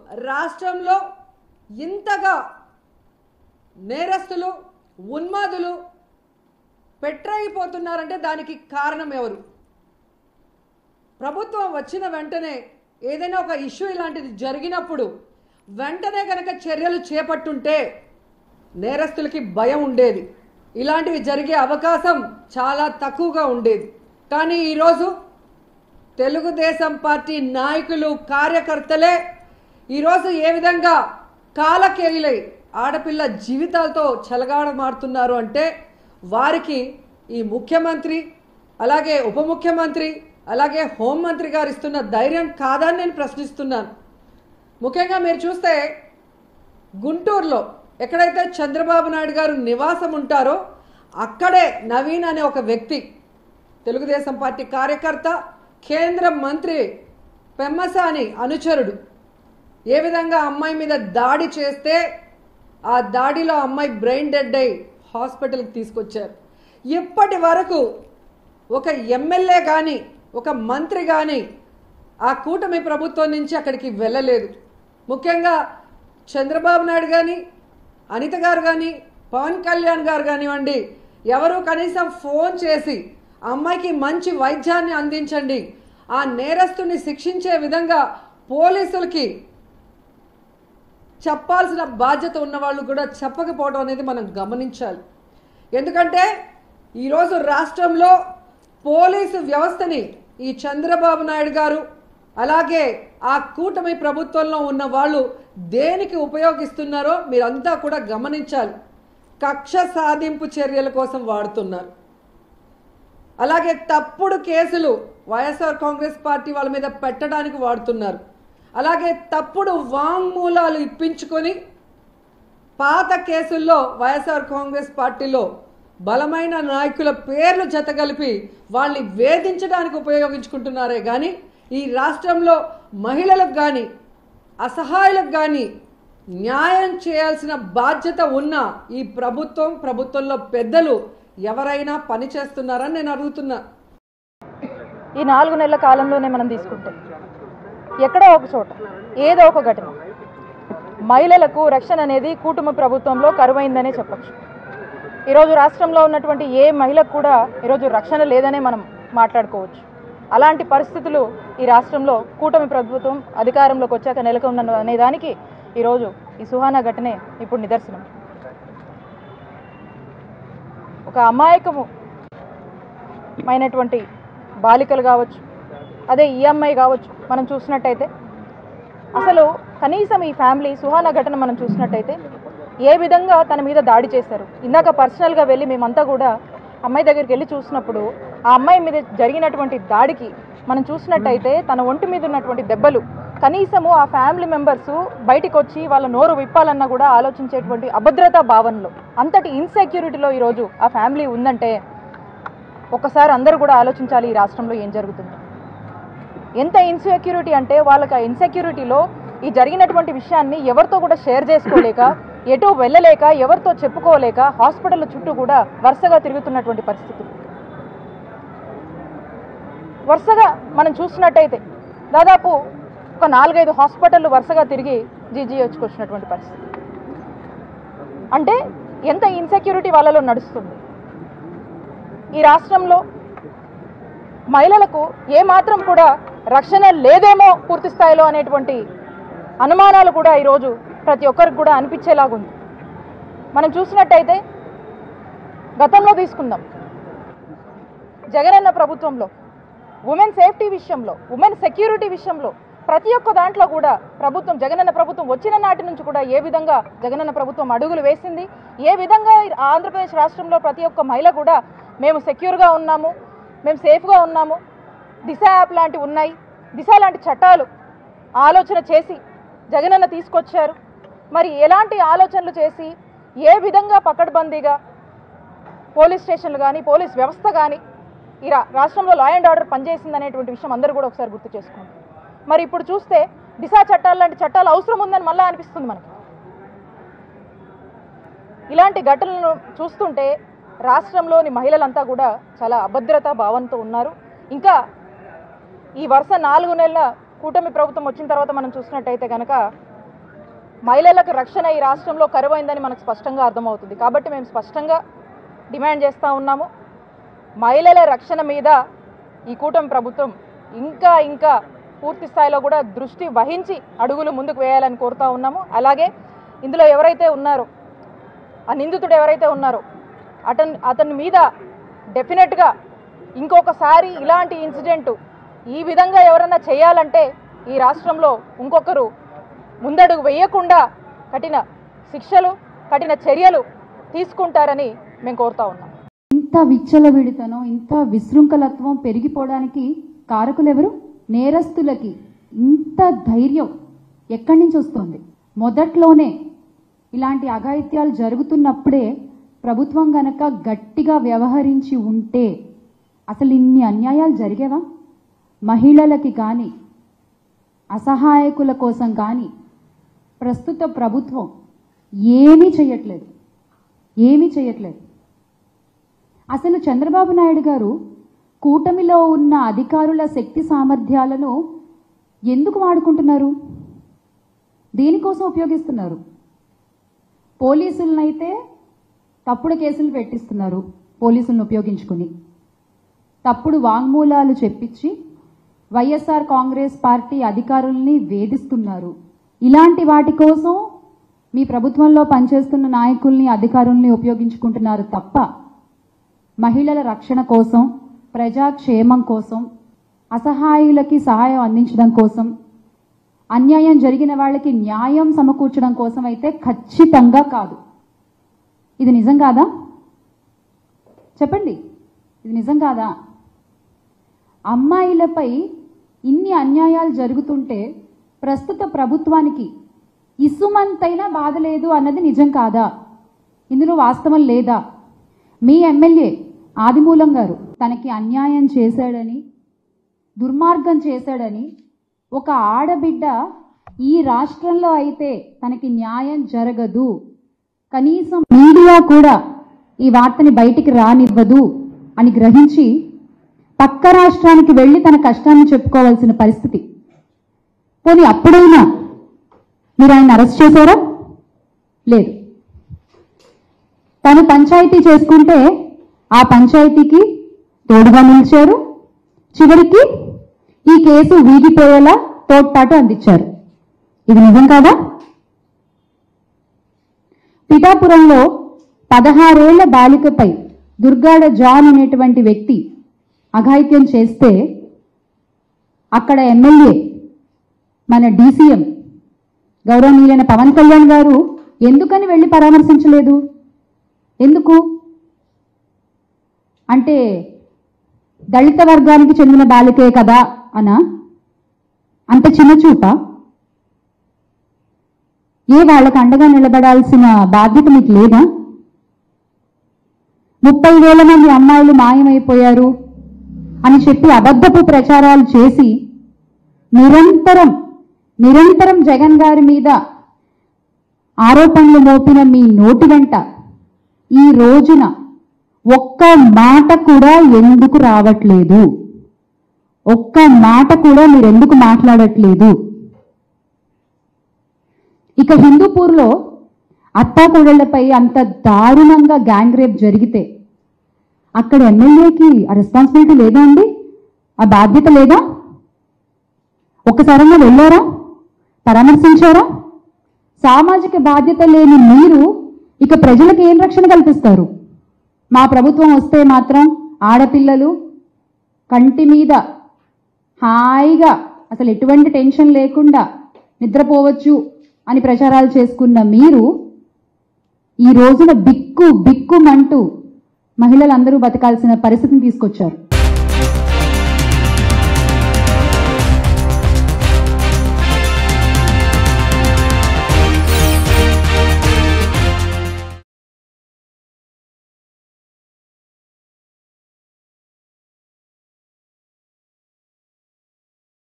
రాష్ట్రంలో ఇంతగా నేరస్తులు ఉన్మాదులు పెట్టరైపోతున్నారంటే దానికి కారణం ఎవరు ప్రభుత్వం వచ్చిన వెంటనే ఏదైనా ఒక ఇష్యూ ఇలాంటిది జరిగినప్పుడు వెంటనే కనుక చర్యలు చేపట్టుంటే నేరస్తులకి భయం ఉండేది ఇలాంటివి జరిగే అవకాశం చాలా తక్కువగా ఉండేది కానీ ఈరోజు తెలుగుదేశం పార్టీ నాయకులు కార్యకర్తలే ఈరోజు ఏ విధంగా కాలకేయులై ఆడపిల్ల జీవితాలతో చెలగాడమాడుతున్నారు అంటే వారికి ఈ ముఖ్యమంత్రి అలాగే ఉప ముఖ్యమంత్రి అలాగే హోంమంత్రి గారు ఇస్తున్న ధైర్యం కాదని నేను ప్రశ్నిస్తున్నాను ముఖ్యంగా మీరు చూస్తే గుంటూరులో ఎక్కడైతే చంద్రబాబు నాయుడు గారు నివాసం ఉంటారో అక్కడే నవీన్ అనే ఒక వ్యక్తి తెలుగుదేశం పార్టీ కార్యకర్త కేంద్ర మంత్రి పెమ్మసాని అనుచరుడు ఏ విధంగా అమ్మాయి మీద దాడి చేస్తే ఆ దాడిలో అమ్మాయి బ్రెయిన్ డెడ్ అయి హాస్పిటల్కి తీసుకొచ్చారు ఇప్పటి వరకు ఒక ఎమ్మెల్యే కానీ ఒక మంత్రి కానీ ఆ కూటమి ప్రభుత్వం నుంచి అక్కడికి వెళ్ళలేదు ముఖ్యంగా చంద్రబాబు నాయుడు కానీ అనిత గారు కానీ పవన్ కళ్యాణ్ గారు కానివ్వండి ఎవరు కనీసం ఫోన్ చేసి ఆ అమ్మాయికి మంచి వైద్యాన్ని అందించండి ఆ నేరస్తుని శిక్షించే విధంగా పోలీసులకి చెప్పాల్సిన బాధ్యత ఉన్న వాళ్ళు కూడా చెప్పకపోవడం అనేది మనం గమనించాలి ఎందుకంటే ఈరోజు రాష్ట్రంలో పోలీసు వ్యవస్థని ఈ చంద్రబాబు నాయుడు గారు అలాగే ఆ కూటమి ప్రభుత్వంలో ఉన్న వాళ్ళు దేనికి ఉపయోగిస్తున్నారో మీరంతా కూడా గమనించాలి కక్ష సాధింపు చర్యల కోసం వాడుతున్నారు అలాగే తప్పుడు కేసులు వైఎస్ఆర్ కాంగ్రెస్ పార్టీ వాళ్ళ మీద పెట్టడానికి వాడుతున్నారు అలాగే తప్పుడు వాంగ్మూలాలు ఇప్పించుకొని పాత కేసుల్లో వైఎస్ఆర్ కాంగ్రెస్ పార్టీలో బలమైన నాయకుల పేర్లు జతగలిపి వాళ్ళని వేధించడానికి ఉపయోగించుకుంటున్నారే కానీ ఈ రాష్ట్రంలో మహిళలకు కానీ అసహాయులకు కానీ న్యాయం చేయాల్సిన బాధ్యత ఉన్న ఈ ప్రభుత్వం ప్రభుత్వంలో పెద్దలు ఎవరైనా పని చేస్తున్నారని నేను అడుగుతున్నా ఈ నాలుగు నెలల కాలంలోనే మనం తీసుకుంటే ఎక్కడో ఒక చోట ఏదో ఒక ఘటన మహిళలకు రక్షణ అనేది కూటమి ప్రభుత్వంలో కరువైందనే చెప్పచ్చు ఈరోజు రాష్ట్రంలో ఉన్నటువంటి ఏ మహిళకు కూడా ఈరోజు రక్షణ లేదనే మనం మాట్లాడుకోవచ్చు అలాంటి పరిస్థితులు ఈ రాష్ట్రంలో కూటమి ప్రభుత్వం అధికారంలోకి వచ్చాక నెలకొన్న అనే దానికి ఈరోజు ఈ సుహానా ఘటనే ఇప్పుడు నిదర్శనం ఒక అమాయకము మైనటువంటి బాలికలు కావచ్చు అదే ఈఎంఐ కావచ్చు మనం చూసినట్టయితే అసలు కనీసం ఈ ఫ్యామిలీ సుహానా ఘటన మనం చూసినట్టయితే ఏ విధంగా తన మీద దాడి చేశారు ఇందాక పర్సనల్గా వెళ్ళి మేమంతా కూడా అమ్మాయి దగ్గరికి వెళ్ళి చూసినప్పుడు ఆ అమ్మాయి మీద జరిగినటువంటి దాడికి మనం చూసినట్టయితే తన ఒంటి మీద ఉన్నటువంటి దెబ్బలు కనీసము ఆ ఫ్యామిలీ మెంబర్స్ బయటికి వచ్చి వాళ్ళ నోరు విప్పాలన్నా కూడా ఆలోచించేటువంటి అభద్రతా భావనలో అంతటి ఇన్సెక్యూరిటీలో ఈరోజు ఆ ఫ్యామిలీ ఉందంటే ఒకసారి అందరూ కూడా ఆలోచించాలి ఈ రాష్ట్రంలో ఏం జరుగుతుంది ఎంత ఇన్సెక్యూరిటీ అంటే వాళ్ళకి ఆ ఇన్సెక్యూరిటీలో ఈ జరిగినటువంటి విషయాన్ని ఎవరితో కూడా షేర్ చేసుకోలేక ఎటు వెళ్ళలేక ఎవరితో చెప్పుకోలేక హాస్పిటల్ చుట్టూ కూడా వరుసగా తిరుగుతున్నటువంటి పరిస్థితులు వరుసగా మనం చూసినట్టయితే దాదాపు ఒక నాలుగైదు హాస్పిటళ్ళు వరుసగా తిరిగి జీజీహెచ్కి వచ్చినటువంటి పరిస్థితి అంటే ఎంత ఇన్సెక్యూరిటీ వాళ్ళలో నడుస్తుంది ఈ రాష్ట్రంలో మహిళలకు ఏమాత్రం కూడా రక్షణ లేదేమో పూర్తి స్థాయిలో అనేటువంటి అనుమానాలు కూడా ఈరోజు ప్రతి ఒక్కరికి కూడా అనిపించేలాగుంది మనం చూసినట్టయితే గతంలో తీసుకుందాం జగనన్న ప్రభుత్వంలో ఉమెన్ సేఫ్టీ విషయంలో ఉమెన్ సెక్యూరిటీ విషయంలో ప్రతి ఒక్క దాంట్లో కూడా ప్రభుత్వం జగనన్న ప్రభుత్వం వచ్చిన నాటి నుంచి కూడా ఏ విధంగా జగనన్న ప్రభుత్వం అడుగులు వేసింది ఏ విధంగా ఆంధ్రప్రదేశ్ రాష్ట్రంలో ప్రతి ఒక్క మహిళ కూడా మేము సెక్యూర్గా ఉన్నాము మేము సేఫ్గా ఉన్నాము దిశ యాప్ లాంటివి ఉన్నాయి దిశ లాంటి చట్టాలు ఆలోచన చేసి జగనన్న తీసుకొచ్చారు మరి ఎలాంటి ఆలోచనలు చేసి ఏ విధంగా పకడ్బందీగా పోలీస్ స్టేషన్లు కానీ పోలీస్ వ్యవస్థ కానీ ఈ రా- రాష్ట్రంలో లా అండ్ ఆర్డర్ పనిచేసింది అనేటువంటి విషయం అందరూ కూడా ఒకసారి గుర్తు చేసుకోండి మరి ఇప్పుడు చూస్తే దిశా చట్టాలు లాంటి చట్టాలు అవసరం ఉందని మళ్ళీ అనిపిస్తుంది మనకి ఇలాంటి ఘటనలను చూస్తుంటే రాష్ట్రంలోని మహిళలంతా కూడా చాలా అభద్రతా భావంతో ఉన్నారు ఇంకా ఈ వరుస నాలుగు నెలల కూటమి ప్రభుత్వం వచ్చిన తర్వాత మనం చూసినట్టయితే కనుక మహిళలకు రక్షణ ఈ రాష్ట్రంలో కరువైందని మనకు స్పష్టంగా అర్థమవుతుంది కాబట్టి మేము స్పష్టంగా డిమాండ్ చేస్తూ ఉన్నాము మహిళల రక్షణ మీద ఈ కూటమి ప్రభుత్వం ఇంకా ఇంకా పూర్తి స్థాయిలో కూడా దృష్టి వహించి అడుగులు ముందుకు వేయాలని కోరుతా ఉన్నాము అలాగే ఇందులో ఎవరైతే ఉన్నారో ఆ నిందితుడు ఎవరైతే ఉన్నారో అతని అతని మీద డెఫినెట్గా ఇంకొకసారి ఇలాంటి ఇన్సిడెంట్ ఈ విధంగా ఎవరన్నా చేయాలంటే ఈ రాష్ట్రంలో ఇంకొకరు ముందడుగు వేయకుండా కఠిన శిక్షలు కఠిన చర్యలు తీసుకుంటారని మేము కోరుతా ఉన్నాం ఇంత విచ్చలవిడితనం ఇంత విశృంఖలత్వం పెరిగిపోవడానికి కారకులెవరు నేరస్తులకి ఇంత ధైర్యం ఎక్కడి నుంచి వస్తుంది మొదట్లోనే ఇలాంటి అఘాయిత్యాలు జరుగుతున్నప్పుడే ప్రభుత్వం గనక గట్టిగా వ్యవహరించి ఉంటే అసలు ఇన్ని అన్యాయాలు జరిగేవా మహిళలకి కానీ అసహాయకుల కోసం కానీ ప్రస్తుత ప్రభుత్వం ఏమీ చేయట్లేదు ఏమీ చేయట్లేదు అసలు చంద్రబాబు నాయుడు గారు కూటమిలో ఉన్న అధికారుల శక్తి సామర్థ్యాలను ఎందుకు వాడుకుంటున్నారు దేనికోసం ఉపయోగిస్తున్నారు పోలీసులనైతే తప్పుడు కేసులు పెట్టిస్తున్నారు పోలీసులను ఉపయోగించుకుని తప్పుడు వాంగ్మూలాలు చెప్పించి వైఎస్ఆర్ కాంగ్రెస్ పార్టీ అధికారుల్ని వేధిస్తున్నారు ఇలాంటి వాటి కోసం మీ ప్రభుత్వంలో పనిచేస్తున్న నాయకుల్ని అధికారుల్ని ఉపయోగించుకుంటున్నారు తప్ప మహిళల రక్షణ కోసం ప్రజాక్షేమం కోసం అసహాయులకి సహాయం అందించడం కోసం అన్యాయం జరిగిన వాళ్ళకి న్యాయం సమకూర్చడం కోసం అయితే ఖచ్చితంగా కాదు ఇది నిజం కాదా చెప్పండి ఇది నిజం కాదా అమ్మాయిలపై ఇన్ని అన్యాయాలు జరుగుతుంటే ప్రస్తుత ప్రభుత్వానికి ఇసుమంతైనా బాధ లేదు అన్నది నిజం కాదా ఇందులో వాస్తవం లేదా మీ ఎమ్మెల్యే ఆదిమూలం గారు తనకి అన్యాయం చేశాడని దుర్మార్గం చేశాడని ఒక ఆడబిడ్డ ఈ రాష్ట్రంలో అయితే తనకి న్యాయం జరగదు కనీసం మీడియా కూడా ఈ వార్తని బయటికి రానివ్వదు అని గ్రహించి పక్క రాష్ట్రానికి వెళ్ళి తన కష్టాన్ని చెప్పుకోవాల్సిన పరిస్థితి పోనీ అప్పుడైనా మీరు ఆయన అరెస్ట్ చేశారా లేదు తను పంచాయతీ చేసుకుంటే ఆ పంచాయతీకి తోడుగా నిలిచారు చివరికి ఈ కేసు వీగిపోయేలా తోడ్పాటు అందించారు ఇది నిజం కాదా పిఠాపురంలో పదహారేళ్ల బాలికపై దుర్గాడ జాన్ అనేటువంటి వ్యక్తి అఘాయిత్యం చేస్తే అక్కడ ఎమ్మెల్యే మన డీసీఎం గౌరవనీయులైన పవన్ కళ్యాణ్ గారు ఎందుకని వెళ్ళి పరామర్శించలేదు ఎందుకు అంటే దళిత వర్గానికి చెందిన బాలికే కదా అనా అంత చిన్న చూప ఏ వాళ్ళకి అండగా నిలబడాల్సిన బాధ్యత మీకు లేదా ముప్పై వేల మంది అమ్మాయిలు మాయమైపోయారు అని చెప్పి అబద్ధపు ప్రచారాలు చేసి నిరంతరం నిరంతరం జగన్ గారి మీద ఆరోపణలు మోపిన మీ నోటి వెంట ఈ రోజున ఒక్క మాట కూడా ఎందుకు రావట్లేదు ఒక్క మాట కూడా మీరు ఎందుకు మాట్లాడట్లేదు ఇక హిందూపూర్లో అత్తాకోడళ్లపై అంత దారుణంగా గ్యాంగ్ రేప్ జరిగితే అక్కడ ఎమ్మెల్యేకి ఆ రెస్పాన్సిబిలిటీ లేదా అండి ఆ బాధ్యత లేదా ఒక్కసారైనా వెళ్ళారా పరామర్శించారా సామాజిక బాధ్యత లేని మీరు ఇక ప్రజలకు ఏం రక్షణ కల్పిస్తారు మా ప్రభుత్వం వస్తే మాత్రం ఆడపిల్లలు కంటి మీద హాయిగా అసలు ఎటువంటి టెన్షన్ లేకుండా నిద్రపోవచ్చు అని ప్రచారాలు చేసుకున్న మీరు ఈ రోజున బిక్కు బిక్కుమంటూ మహిళలందరూ బతకాల్సిన పరిస్థితిని తీసుకొచ్చారు